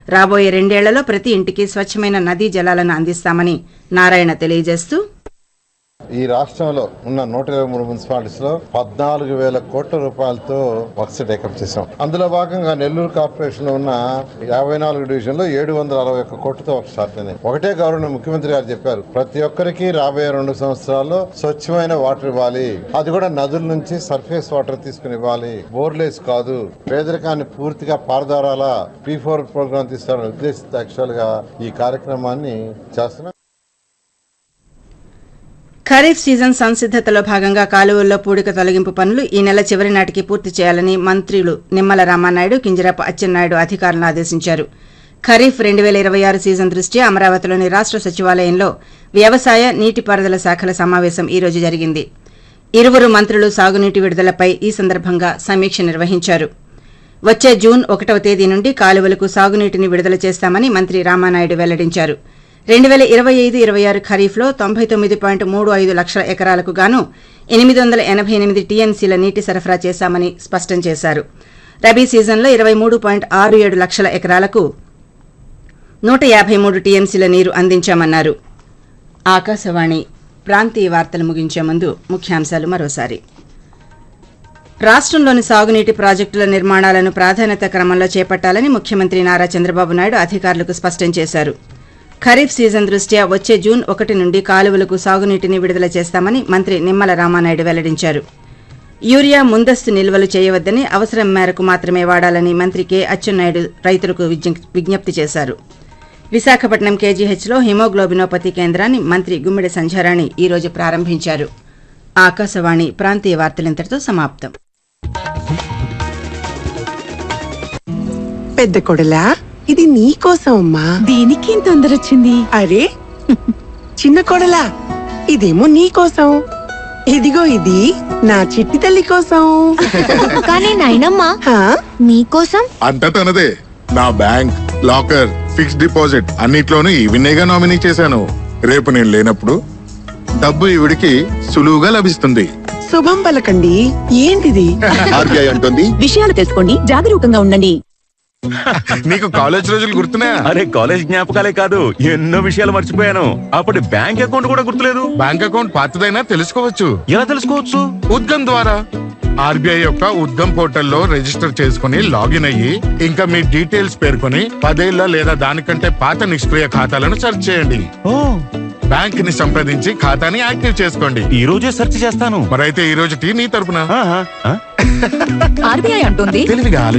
రాబోయే రెండేళ్లలో ప్రతి ఇంటికి స్వచ్ఛమైన నదీ జలాలను అందిస్తామని నారాయణ తెలియజేస్తూ ఈ రాష్ట్రంలో ఉన్న నూట ఇరవై మూడు మున్సిపాలిటీస్ లో పద్నాలుగు వేల కోట్ల రూపాయలతో వర్క్స్ టేకప్ చేశాం అందులో భాగంగా నెల్లూరు కార్పొరేషన్ లో ఉన్న యాభై నాలుగు డివిజన్ లో ఏడు వందల అరవై ఒక్క కోట్లతో వర్క్ స్టార్ట్ అయినాయి ఒకటే గౌరవ ముఖ్యమంత్రి గారు చెప్పారు ప్రతి ఒక్కరికి రాబోయే రెండు సంవత్సరాల్లో స్వచ్ఛమైన వాటర్ ఇవ్వాలి అది కూడా నదుల నుంచి సర్ఫేస్ వాటర్ తీసుకుని ఇవ్వాలి బోర్లేస్ కాదు పేదరికాన్ని పూర్తిగా పారదారాల పీ ఫోర్ ప్రోగ్రామ్ తీసుకోవాలని ఉద్దేశిత యాక్చువల్ గా ఈ కార్యక్రమాన్ని చేస్తున్నాం ఖరీఫ్ సీజన్ సంసిద్దతలో భాగంగా కాలువల్లో పూడిక తొలగింపు పనులు ఈ నెల చివరి నాటికి పూర్తి చేయాలని మంత్రులు నిమ్మల రామానాయుడు కింజరాపు అచ్చెన్నాయుడు అధికారులను ఆదేశించారు ఖరీఫ్ రెండు వేల ఇరవై ఆరు సీజన్ దృష్ట్యా అమరావతిలోని రాష్ట్ర సచివాలయంలో వ్యవసాయ నీటిపారుదల శాఖల సమావేశం ఈ రోజు జరిగింది ఇరువురు మంత్రులు సాగునీటి విడుదలపై ఈ సందర్భంగా సమీక్ష నిర్వహించారు వచ్చే జూన్ ఒకటవ తేదీ నుండి కాలువలకు సాగునీటిని విడుదల చేస్తామని మంత్రి రామానాయుడు వెల్లడించారు రెండు వేల ఇరవై ఐదు ఇరవై ఆరు ఖరీఫ్లో తొంభై తొమ్మిది పాయింట్ మూడు ఐదు లక్షల ఎకరాలకు గాను ఎనిమిది వందల ఎనభై ఎనిమిది టీఎంసీల నీటి సరఫరా చేశామని స్పష్టం చేశారు రబీ సీజన్లో ఇరవై మూడు పాయింట్ ఆరు ఏడు లక్షల ఎకరాలకు నూట యాభై మూడు టీఎంసీల నీరు అందించామన్నారు ఆకాశవాణి ప్రాంతీయ వార్తలు ముగించే ముందు ముఖ్యాంశాలు మరోసారి రాష్ట్రంలోని సాగునీటి ప్రాజెక్టుల నిర్మాణాలను ప్రాధాన్యత క్రమంలో చేపట్టాలని ముఖ్యమంత్రి నారా చంద్రబాబు నాయుడు అధికారులకు స్పష్టం చేశారు ఖరీఫ్ సీజన్ దృష్ట్యా వచ్చే జూన్ ఒకటి నుండి కాలువలకు సాగునీటిని విడుదల చేస్తామని మంత్రి నిమ్మల రామానాయుడు వెల్లడించారు యూరియా ముందస్తు నిల్వలు చేయవద్దని అవసరం మేరకు మాత్రమే వాడాలని మంత్రి కె అచ్చెన్నాయుడు రైతులకు విజ్ఞ- విజ్ఞప్తి చేశారు విశాఖపట్నం కేజీహెచ్లో హిమోగ్లోబినోపతి కేంద్రాన్ని మంత్రి గుమ్మిడి సంధ్యారాణి ఈ రోజు ప్రారంభించారు ఆకాశవాణి ప్రాంతీయ వార్తలింతటితో సమాప్తం పెద్ద కొడలా ఇది నీ కోసం అమ్మా దీనికి తొందర వచ్చింది అరే చిన్న కొడలా ఇదేమో నీ కోసం ఇదిగో ఇది నా చిట్టి తల్లి కోసం కానీ నాయనమ్మా హా? నీకోసం అంతా తనదే నా బ్యాంక్ లాకర్ ఫిక్స్డ్ డిపాజిట్ అన్నిట్లోనూ ఈవినేగా నామినీ చేశాను రేపు నేను లేనప్పుడు డబ్బు ఈవిడికి సులువుగా లభిస్తుంది శుభం పలకండి ఏంటిది ఆర్బీఐ అంటుంది విషయాలు తెలుసుకోండి జాగరూకంగా ఉండండి నీకు కాలేజ్ రోజులు గుర్తున్నాయా అరే కాలేజ్ జ్ఞాపకాలే కాదు ఎన్నో విషయాలు మర్చిపోయాను అప్పటి బ్యాంక్ అకౌంట్ కూడా గుర్తులేదు బ్యాంక్ అకౌంట్ పాతదైనా తెలుసుకోవచ్చు ఎలా తెలుసుకోవచ్చు ఉద్గమ్ ద్వారా ఆర్బీఐ యొక్క ఉద్గమ్ పోర్టల్లో రిజిస్టర్ చేసుకుని లాగిన్ అయ్యి ఇంకా మీ డీటెయిల్స్ పేర్కొని పదేళ్ల లేదా దానికంటే పాత నిష్క్రియ ఖాతాలను సెర్చ్ చేయండి ఓ బ్యాంక్ ని సంప్రదించి ఖాతాని యాక్టివ్ చేసుకోండి ఈ రోజే సెర్చ్ చేస్తాను మరైతే ఈ రోజు టీ నీ తరపున ఆహా, ఆ? ఆర్బీఐ అంటుంది తెలివిగా ఆలోచించండి.